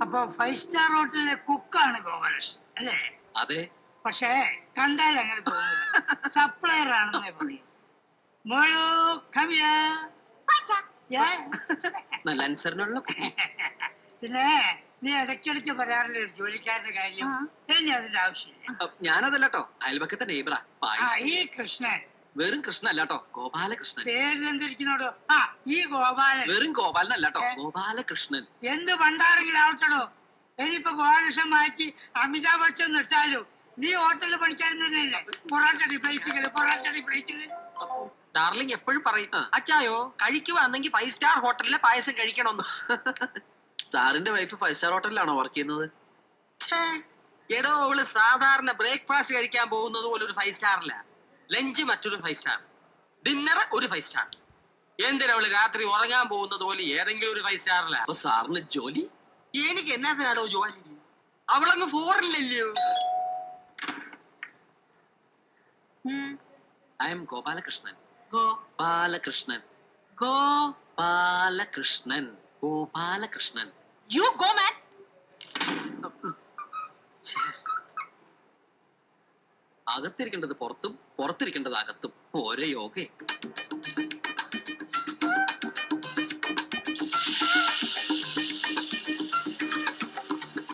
അപ്പൊ five star ഹോട്ടലിലെ കുക്കാണ് ഗോപാലകൃഷ്ണൻ അല്ലേ അതെ പക്ഷേ കണ്ടാൽ അങ്ങനെ തോന്നില്ല സപ്ലയർ ആണെന്നേ പറയൂ മോളു കവിയ നല്ല അനുസരണമുള്ള കുട്ടി. പിന്നെ നീ ഇടയ്ക്കിടയ്ക്ക് പറയാറില്ലേ ഒരു ജോലിക്കാരന്റെ കാര്യം ഇനി അതിന്റെ ആവശ്യമില്ല അ, ഞാനതല്ല കേട്ടോ അയൽപക്കത്തെ നെയ്ബറാ ആ പായസ് ഈ കൃഷ്ണൻ വെറും കൃഷ്ണല്ല കേട്ടോ ഗോപാലകൃഷ്ണൻ പേരിലെന്തിരിക്കുന്നോടോ ആ ഈ ഗോപാലൻ വെറും ഗോപാലനല്ല കേട്ടോ ഗോപാലകൃഷ്ണൻ എന്ത് പണ്ടാരെങ്കിലും ആവട്ടടോ ഇനിയിപ്പോ ഗോപാലകൃഷ്ണൻ മാറ്റി അമിതാഭ് ബച്ചൻ നിർത്താലോ നീ ഹോട്ടലിൽ പണിക്കാരൻ തന്നെയല്ലേ പൊറാട്ടടി പ്ലേറ്റുകള് പൊറാട്ടടി പ്ലേറ്റുകൾ ഡാർലിംഗ് എപ്പോഴും പറയും അച്ചായോ കഴിക്കുവാണെങ്കിൽ ഫൈവ് സ്റ്റാർ ഹോട്ടലിലെ പായസം കഴിക്കണമെന്ന് സ്റ്റാറിന്റെ വൈഫ് ഫൈവ് സ്റ്റാർ ഹോട്ടലിലാണോ വർക്ക് ചെയ്യുന്നത് ഛേ, എടോ അവള് സാധാരണ ബ്രേക്ക്ഫാസ്റ്റ് കഴിക്കാൻ പോകുന്നത് പോലെ ഒരു ഫൈവ് സ്റ്റാറില്ല ലഞ്ച് മറ്റൊരു ഫൈവ് സ്റ്റാർ ഡിന്നർ ഒരു ഫൈവ് സ്റ്റാർ എന്തിനാ അവള് രാത്രി ഉറങ്ങാൻ പോകുന്നത് പോലെ ഏതെങ്കിലും ഒരു ഫൈവ് സ്റ്റാറില്ല അപ്പൊ സാറിന് ജോലി എനിക്ക് എന്നാത്തിനാണോ ജോലി അവളങ്ങ് ഫോറില്ലല്ലോ I am Gopalakrishnan Gopalakrishnan Gopalakrishnan Gopalakrishnan you go man ഛേ. അകത്തിരിക്കേണ്ടത് പുറത്തും പുറത്തിരിക്കേണ്ടത് അകത്തും ഓരോ യോഗേ